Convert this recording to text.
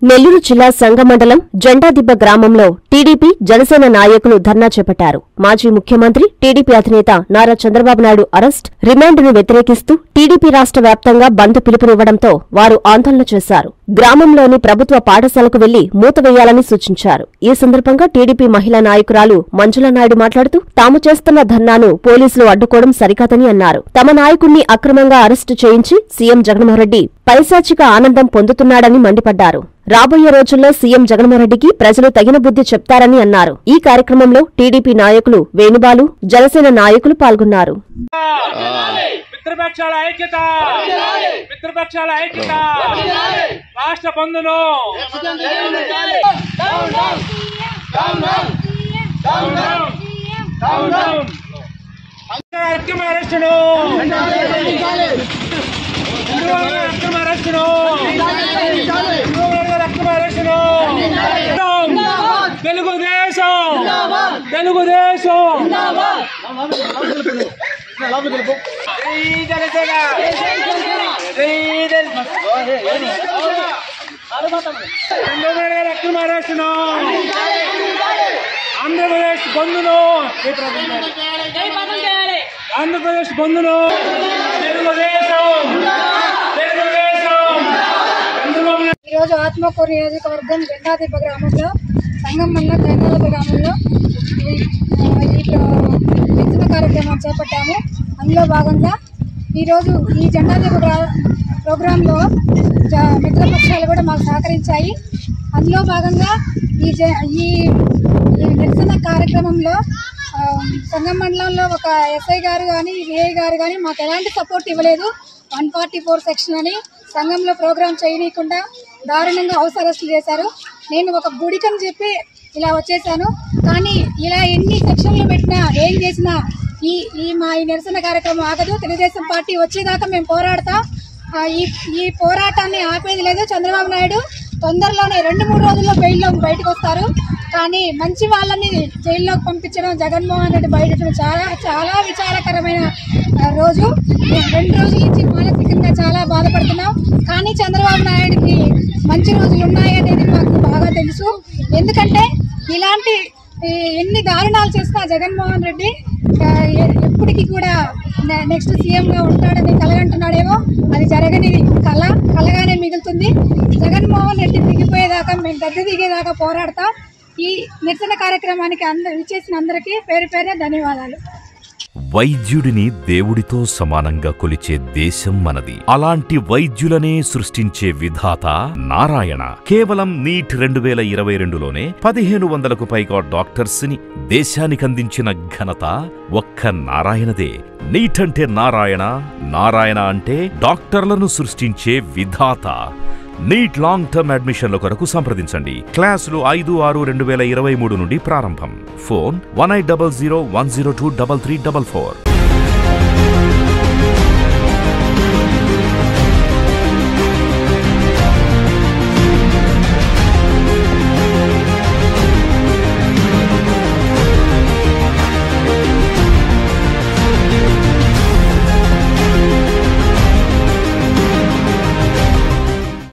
నెల్లూరు జిల్లా సంగమండలం జెండాదిబ్బ గ్రామంలో టీడీపీ జనసేన నాయకులు ధర్నా చేపట్టారు మాజీ ముఖ్యమంత్రి టీడీపీ అధినేత నారా చంద్రబాబు నాయుడు అరెస్ట్ రిమాండ్ను వ్యతిరేకిస్తూ టీడీపీ రాష్ట్ర వ్యాప్తంగా బంద్ పిలుపునివ్వడంతో వారు ఆందోళన చేశారు గ్రామంలోని ప్రభుత్వ పాఠశాలకు వెళ్లి మూతవేయాలని సూచించారు ఈ సందర్భంగా టీడీపీ మహిళా నాయకురాలు మంజులా నాయుడు మాట్లాడుతూ తాము చేస్తున్న ధర్నాను పోలీసులు అడ్డుకోవడం సరికాదని అన్నారు తమ నాయకుణ్ణి అక్రమంగా అరెస్టు చేయించి సీఎం జగన్మోహన్రెడ్డి పైశాచిక ఆనందం పొందుతున్నాడని మండిపడ్డారు రాబోయే రోజుల్లో సీఎం జగన్మోహన్రెడ్డికి ప్రజలు తగిన బుద్ధి చెప్తారని అన్నారు ఈ కార్యక్రమంలో టీడీపీ నాయకులు వేణుబాలు జనసేన నాయకులు పాల్గొన్నారు మిత్రపక్షాల ఐక్యత మిత్రపక్షాల ఐక్యత రాష్ట్ర బంధును అక్రమ అరెస్టును అక్రమ అరెస్టును అక్రమ అరెస్టును తెలుగుదేశం తెలుగుదేశం జై జనసేన జై జన- చంద్రబాబు గారి అక్రమ అరెస్టును ఆంధ్రప్రదేశ్ బంధును ఆంధ్రప్రదేశ్ బంధును తెలుగుదేశం తెలుగుదేశం చంద్రబాబు నాయుడు ఈరోజు ఆత్మకూరు నియోజకవర్గం జెండాదిబ్బ గ్రామంలో సంగం మండలం జెండాదిబ్బ గ్రామంలో ఈ ఈ విత్తన కార్యక్రమం చేపట్టాము అందులో భాగంగా ఈరోజు ఈ జెండాదిబ్బ గ్రా ప్రోగ్రాంలో జ- మిత్రపక్షాలు కూడా మాకు సహకరించాయి అందులో భాగంగా ఈ జ- ఈ ఈ నిరసన కార్యక్రమంలో ఆ, సంగం మండలంలో ఒక ఎస్ఐ గారు కానీ విఐ గారు కానీ మాకు ఎలాంటి సపోర్ట్ ఇవ్వలేదు వన్ ఫార్టీ ఫోర్ సెక్షన్ అని సంఘంలో ప్రోగ్రామ్ చేయనీయకుండా దారుణంగా హౌస్ అరెస్టులు చేశారు నేను ఒక గుడికని చెప్పి ఇలా వచ్చేసాను కానీ ఇలా ఎన్ని సెక్షన్లు పెట్టినా ఏం చేసినా ఈ ఈ మా ఈ నిరసన కార్యక్రమం ఆగదు తెలుగుదేశం పార్టీ వచ్చేదాకా మేము పోరాడతాం ఆ, ఈ ఈ పోరాటాన్ని ఆపేది లేదు చంద్రబాబు నాయుడు తొందరలోనే రెండు మూడు రోజుల్లో బెయిల్లో బయటకు వస్తారు కానీ మంచి వాళ్ళని జైల్లోకి పంపించడం జగన్మోహన్ రెడ్డి బయటకు చాలా చాలా విచారకరమైన ఆ, రోజు మేము రెండు రోజుల నుంచి మానసికంగా చాలా బాధపడుతున్నాం కానీ చంద్రబాబు నాయుడికి మంచి రోజులు ఉన్నాయనేది మాకు బాగా తెలుసు ఎందుకంటే ఇలాంటి ఈ ఎన్ని దారుణాలు చేసినా జగన్మోహన్ రెడ్డి ఆ, ఎ- ఎప్పటికీ కూడా నె- నెక్స్ట్ సీఎంగా ఉంటాడని కలగంటున్నాడేమో అది జరగని కళ కలగానే మిగులుతుంది జగన్మోహన్ రెడ్డి దిగిపోయేదాకా మేము గద్దె దిగేదాకా పోరాడతాం ఈ నిరసన కార్యక్రమానికి అందరు ఇచ్చేసిన అందరికీ పేరు పేరున ధన్యవాదాలు వైద్యుడిని దేవుడితో సమానంగా కొలిచే దేశం మనది అలాంటి వైద్యులనే సృష్టించే విధాత నారాయణ కేవలం నీట్ రెండు వేల ఇరవై రెండులోనే పదిహేను వందలకు పైగా డాక్టర్స్ ని దేశానికందించిన ఘనత ఒక్క నారాయణదే నీట్ అంటే నారాయణ నారాయణ అంటే డాక్టర్లను సృష్టించే విధాత నీట్ లాంగ్ టర్మ్ అడ్మిషన్ల కొరకు సంప్రదించండి క్లాసులు ఐదు ఆరు రెండు వేల ఇరవై మూడు నుండి ప్రారంభం phone one eight double zero one zero two double three double four